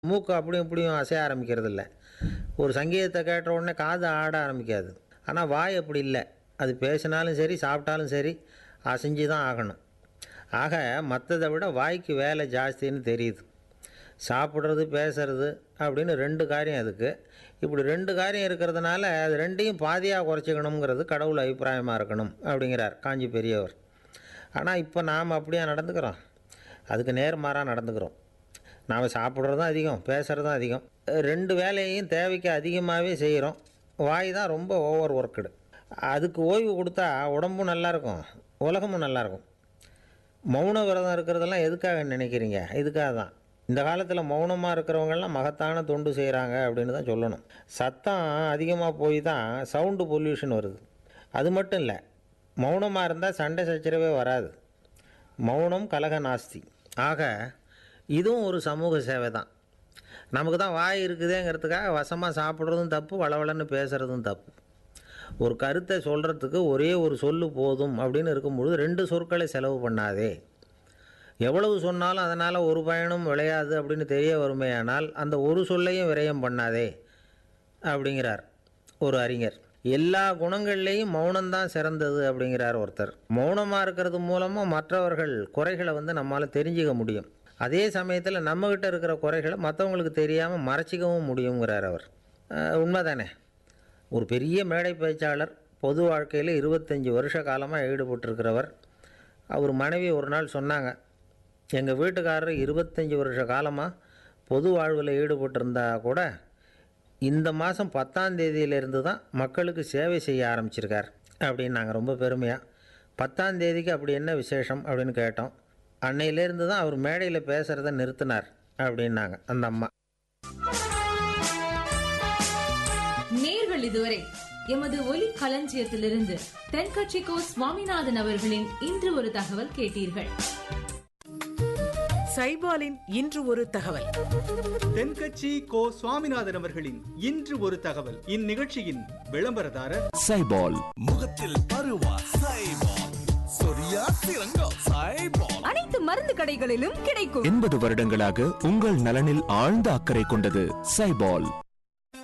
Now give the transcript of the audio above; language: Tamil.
மூக்கு அப்படியும் இப்படியும் அசைய ஆரம்பிக்கிறது இல்லை ஒரு சங்கீதத்தை கேட்ட உடனே காது ஆட ஆரம்பிக்காது ஆனால் வாய் அப்படி இல்லை அது பேசினாலும் சரி சாப்பிட்டாலும் சரி அசைஞ்சு தான் ஆகணும் ஆக மற்றதை விட வாய்க்கு வேலை ஜாஸ்தின்னு தெரியுது சாப்பிட்றது பேசுறது அப்படின்னு ரெண்டு காரியம் அதுக்கு இப்படி ரெண்டு காரியம் இருக்கிறதுனால அது ரெண்டையும் பாதியாக குறைச்சிக்கணுங்கிறது கடவுள் அபிப்பிராயமாக இருக்கணும் அப்படிங்கிறார் காஞ்சி பெரியவர் ஆனால் இப்போ நாம் அப்படியா நடந்துக்கிறோம் அதுக்கு நேர்மாறாக நடந்துக்கிறோம் நாம் சாப்பிட்றதும் அதிகம் பேசுகிறதும் அதிகம் ரெண்டு வேலையையும் தேவைக்கு அதிகமாகவே செய்கிறோம் வாய் தான் ரொம்ப ஓவர் ஒர்க்குடு அதுக்கு ஓய்வு கொடுத்தா உடம்பும் நல்லாயிருக்கும் உலகமும் நல்லாயிருக்கும் மௌன விரதம் இருக்கிறதெல்லாம் எதுக்காக நினைக்கிறீங்க இதுக்காக தான் இந்த காலத்தில் மௌனமாக இருக்கிறவங்கெல்லாம் மகத்தான தொண்டு செய்கிறாங்க அப்படின்னு தான் சொல்லணும் சத்தம் அதிகமாக போய் தான் சவுண்டு பொல்யூஷன் வருது அது மட்டும் இல்லை மௌனமாக இருந்தால் சண்டை சச்சரவே வராது மௌனம் கலக நாஸ்தி ஆக இதுவும் ஒரு சமூக சேவை தான் நமக்கு தான் வாய் இருக்குதேங்கிறதுக்காக வசமாக சாப்பிட்றதும் தப்பு வளவளன்னு பேசுகிறதும் தப்பு ஒரு கருத்தை சொல்கிறதுக்கு ஒரே ஒரு சொல்லு போதும் அப்படின்னு இருக்கும்பொழுது ரெண்டு சொற்களை செலவு பண்ணாதே எவ்வளவு சொன்னாலும் அதனால் ஒரு பயனும் விளையாது அப்படின்னு தெரிய வருமேயானால் அந்த ஒரு சொல்லையும் விரயம் பண்ணாதே அப்படிங்கிறார் ஒரு அறிஞர் எல்லா குணங்கள்லேயும் மௌனம்தான் சிறந்தது அப்படிங்கிறார் ஒருத்தர் மௌனமாக இருக்கிறது மூலமாக மற்றவர்கள் குறைகளை வந்து நம்மால் தெரிஞ்சிக்க முடியும் அதே சமயத்தில் நம்மக்கிட்ட இருக்கிற குறைகளை மற்றவங்களுக்கு தெரியாமல் மறைச்சிக்கவும் முடியுங்கிறார் அவர் அஹ், உண்மைதானே ஒரு பெரிய மேடை பேச்சாளர் பொது வாழ்க்கையில் இருபத்தஞ்சி வருஷ காலமாக ஈடுபட்டிருக்கிறவர் அவர் மனைவி ஒரு நாள் சொன்னாங்க எங்கள் வீட்டுக்காரர் இருபத்தஞ்சி வருஷ காலமாக பொது வாழ்வில் ஈடுபட்டிருந்தா கூட இந்த மாதம் பத்தாம் தேதியிலிருந்து தான் மக்களுக்கு சேவை செய்ய ஆரம்பிச்சிருக்கார் அப்படின்னு நாங்கள் ரொம்ப பெருமையாக பத்தாம் தேதிக்கு அப்படி என்ன விசேஷம் அப்படின்னு கேட்டோம் அன்னையிலேருந்து தான் அவர் மேடையில் பேசுகிறத நிறுத்தினார் அப்படின்னாங்க அந்த அம்மா நேர்கள் இதுவரை எமது ஒலி களஞ்சியத்திலிருந்து தென்கட்சிக்கோ சுவாமிநாதன் அவர்களின் இன்று ஒரு தகவல் கேட்டீர்கள் சைபாலின் இன்று ஒரு தகவல் தென்கட்சி கோ சுவாமிநாதன் அவர்களின் இன்று ஒரு தகவல் இந்நிகழ்ச்சியின் விளம்பரதாரர் சைபால் முகத்தில் பருவா சைபால் சொரியா சிறங்கம் சைபால் அனைத்து மருந்து கடைகளிலும் கிடைக்கும் எண்பது வருடங்களாக உங்கள் நலனில் ஆழ்ந்த அக்கறை கொண்டது சைபால்